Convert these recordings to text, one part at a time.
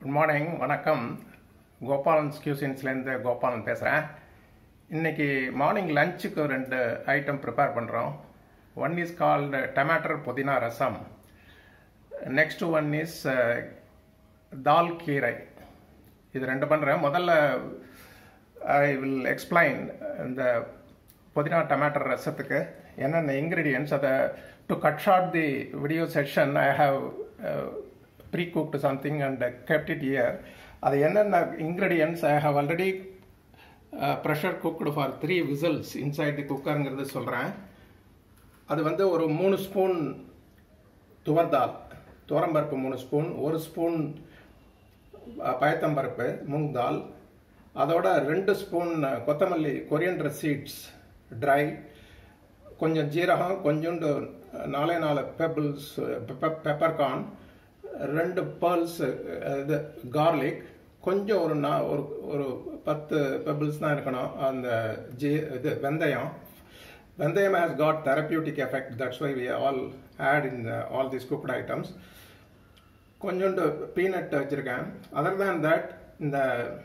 Good morning வணக்கம் கோபாலன் ஸ்கியூசின்ஸ்லேருந்து கோபாலன் பேசுகிறேன் இன்னைக்கு மார்னிங் லஞ்சுக்கு ரெண்டு ஐட்டம் ப்ரிப்பேர் பண்ணுறோம் one is called tomato pudina rasam next one is dal keerai இது ரெண்டு பண்ணுறேன் முதல்ல ஐ வில் எக்ஸ்பிளைன் இந்த புதினா டமாட்டர் ரசத்துக்கு என்னென்ன இன்க்ரீடியன்ஸ் அதை to cut short the video session I have pre cooked something and kept it here அது என்னென்ன ingredients I have already pressure cooked for three whistles inside the குக்கருங்கிறது சொல்கிறேன் அது வந்து ஒரு மூணு ஸ்பூன் துவர்தால் துவரம்பருப்பு மூணு ஸ்பூன் ஒரு ஸ்பூன் பயத்தம்பருப்பு மூங் தால் அதோட ரெண்டு ஸ்பூன் கொத்தமல்லி கொரியண்டர் சீட்ஸ் ட்ரை கொஞ்சம் ஜீரகம் கொஞ்சோண்டு நாலே நாலு பெபிள்ஸ் பெப்பர்கார்ன் ரெண்டு பேர்ல்ஸ் இது கார்லிக் கொஞ்சம் ஒரு நா ஒரு ஒரு பத்து பெபிள்ஸ் தான் இருக்கணும் அந்த ஜீ இது வெந்தயம் வெந்தயம் has got therapeutic effect that's why we all add in all these cooked items கொஞ்சோண்டு பீனட் வச்சுருக்கேன் அதர் தேன் தட் இந்த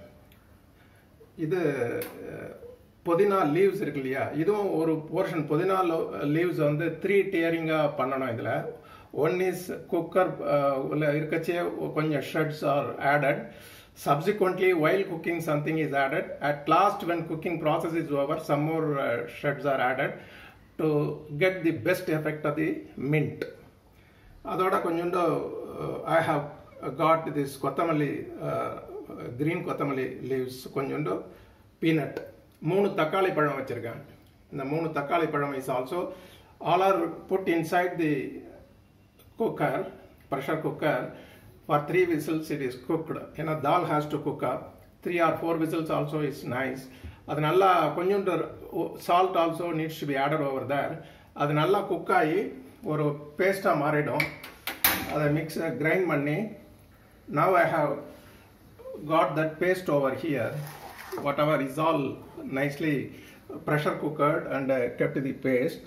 இது புதினா லீவ்ஸ் இருக்கு இல்லையா இதுவும் ஒரு போர்ஷன் புதினா லீவ்ஸ் வந்து த்ரீ டியரிங்காக பண்ணணும் இதில் ஒன் இஸ் குக்கர் இருக்கச்சே கொஞ்சம் shreds are added subsequently while cooking something is added at last when cooking process is over some more uh, shreds are added to get the best effect of the mint அதோட கொஞ்சோண்டு I have got this கொத்தமல்லி green கொத்தமல்லி leaves கொஞ்சோண்டு peanut மூணு தக்காளி பழம் வச்சுருக்கேன் இந்த மூணு தக்காளி பழம் is also all are put inside the cooker pressure cooker for three whistles it is cooked ஏன்னா dal has to cook up three or four whistles also is nice அது நல்லா கொஞ்சோண்டு salt also needs to be added over there அது நல்லா cook ஆகி ஒரு பேஸ்ட்டாக மாறிடும் அதை மிக்ஸ் கிரைண்ட் பண்ணி now I have got that paste over here whatever is all nicely pressure cooked and kept the paste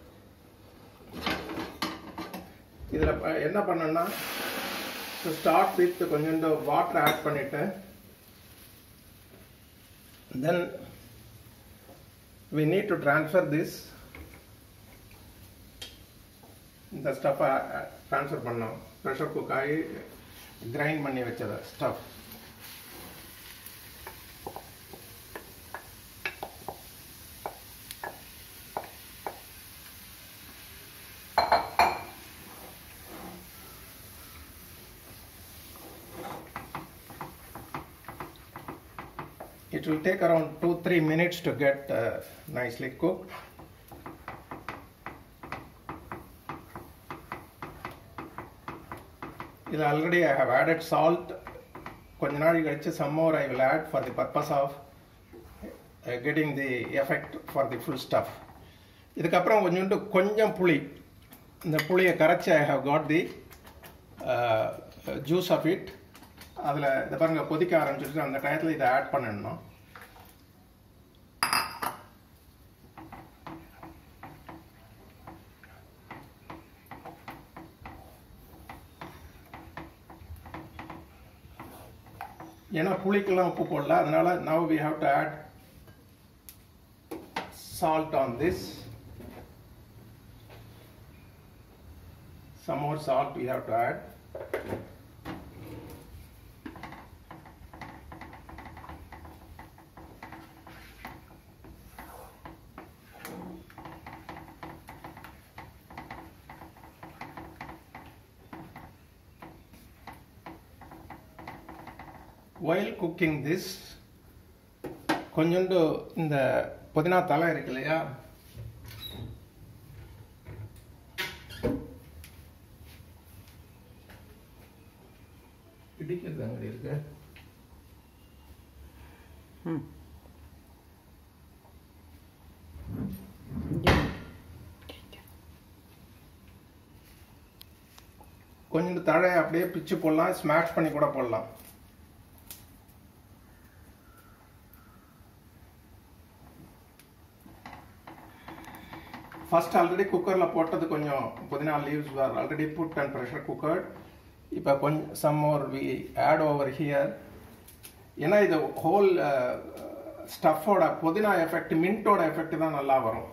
இதில் என்ன பண்ணேன்னா டு ஸ்டார்ட் வித் கொஞ்சோண்டு வாட்டர் ஆட் பண்ணிட்டு then we need to transfer this இந்த ஸ்டஃப்பை transfer பண்ணோம் pressure cook ஆகி grind பண்ணி வச்சத stuff it will take around 2-3 minutes to get uh, nicely cooked. இது already I have added salt கொஞ்ச நாள் கழிச்சு some more I will add for the purpose of uh, getting the effect for the full stuff இதுக்கப்புறம் கொஞ்சோண்டு கொஞ்சம் புளி இந்த புளியை கரைச்சி I have got the juice of it அதில் இதை பாருங்கள் கொதிக்க ஆரம்பிச்சிருச்சு அந்த டயத்தில் இதை ஆட் பண்ணிடணும் ஏன்னா புளிக்கெல்லாம் உப்பு போடல அதனால now we have to add salt on this some more salt we have to add while cooking this கொஞ்சோண்டு இந்த புதினா தலை இருக்கு இல்லையா இடிக்கிறது அங்கே இருக்கு கொஞ்சம் தழை அப்படியே பிச்சு போடலாம் ஸ்மாஷ் பண்ணி கூட போடலாம் ஃபர்ஸ்ட் ஆல்ரெடி குக்கரில் போட்டது கொஞ்சம் புதினா leaves are already put and pressure cooker இப்போ கொஞ்சம் some more we add over here ஏன்னா இது ஹோல் ஸ்டஃபோட புதினா எஃபெக்ட் மின்ட்டோட எஃபெக்ட் தான் நல்லா வரும்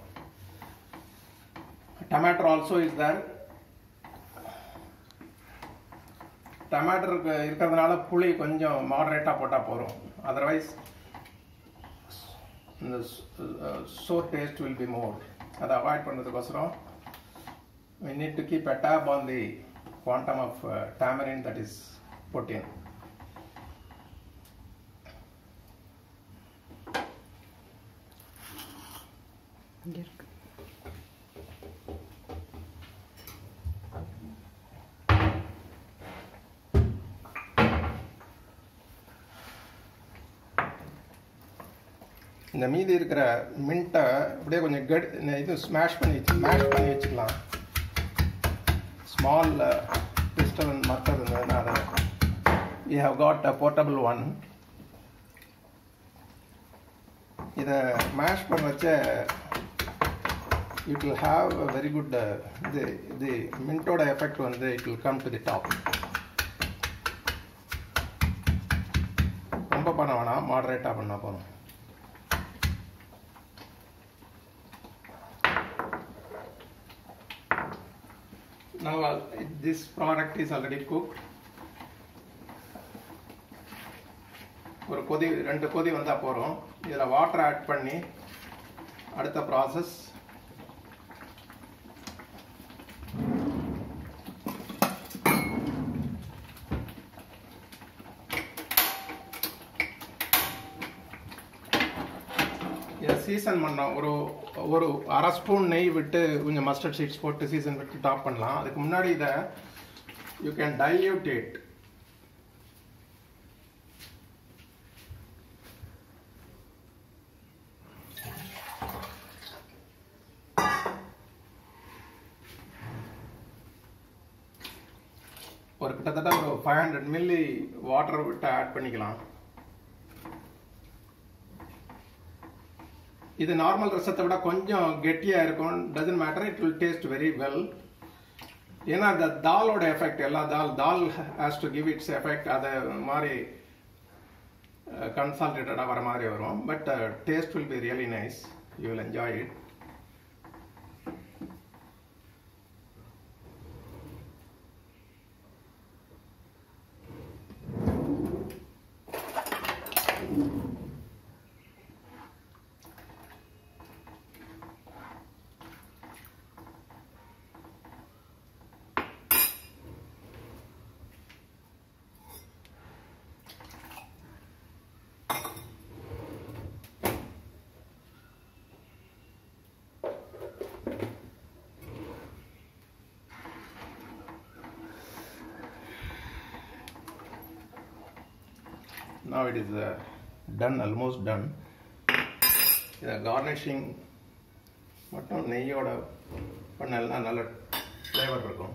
tomato also is there tomato இருக்கிறதுனால புளி கொஞ்சம் மாடரேட்டாக போட்டால் போகிறோம் அதர்வைஸ் இந்த so taste will be more அதை அவாய்ட் பண்ணுறதுக்கோசரம் we need to keep a tab on the quantum of uh, tamarind that is put in. இங்கே இருக்கு இந்த மீதி இருக்கிற மின்ட்டை அப்படியே கொஞ்சம் கட் இது ஸ்மாஷ் பண்ணி ஸ்மாஷ் பண்ணி வச்சுக்கலாம் ஸ்மால் பிஸ்டல் மற்ற இருந்ததுன்னா அதை we have got a portable one இதை மேஷ் பண்ண வச்ச it will have a very good இது இது மின்ட்டோட எஃபெக்ட் வந்து it will come to the top ரொம்ப பண்ண வேணாம் மாடரேட்டாக பண்ணால் போதும் now uh, this product is already cooked ஒரு கொதி ரெண்டு கொதி வந்தா போறோம் இதுல வாட்டர் ஆட் பண்ணி அடுத்த ப்ராசஸ் இதை சீசன் பண்ணோம் ஒரு ஒரு அரை ஸ்பூன் நெய் விட்டு கொஞ்சம் மஸ்டர்ட் சீட்ஸ் போட்டு சீசன் விட்டு டாப் பண்ணலாம் அதுக்கு முன்னாடி இதை யூ கேன் டைல்யூட் இட் ஒரு கிட்டத்தட்ட ஒரு ஃபைவ் ஹண்ட்ரட் மில்லி வாட்டர் விட்டு ஆட் பண்ணிக்கலாம் இது நார்மல் ரசத்தை விட கொஞ்சம் கெட்டியாக இருக்கும் doesn't matter it will taste very well ஏன்னா அந்த தாலோட எஃபெக்ட் எல்லா dal dal has to give its effect அதை மாதிரி கன்சால்டேட்டடாக வர மாதிரி வரும் but taste will be really nice you will enjoy it now it is uh, done almost done இதை கார்னிஷிங் மட்டும் நெய்யோட பண்ணலாம் நல்ல ஃப்ளேவர் இருக்கும்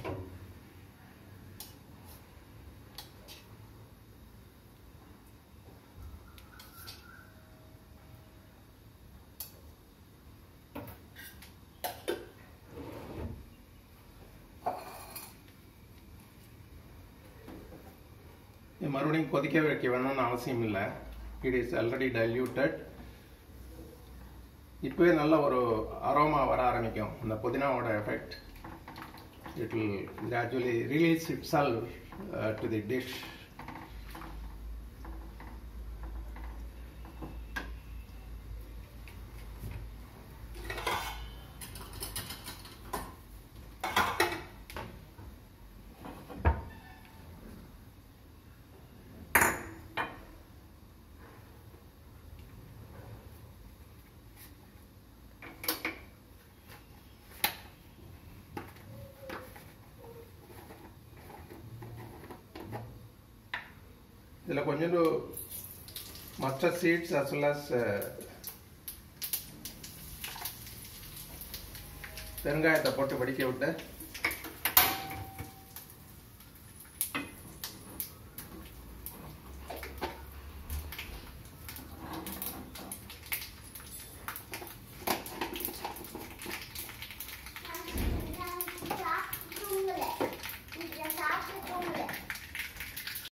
இது மறுபடியும் கொதிக்க வைக்க வேணும்னு அவசியம் இல்லை இட் இஸ் ஆல்ரெடி டைல்யூட்டட் இப்போவே நல்ல ஒரு அரோமா வர ஆரம்பிக்கும் இந்த புதினாவோட effect it will gradually release it smell to the dish இதில் கொஞ்சோண்டு mustard seeds as well as uh, பெருங்காயத்தை போட்டு வடிக்க விட்டு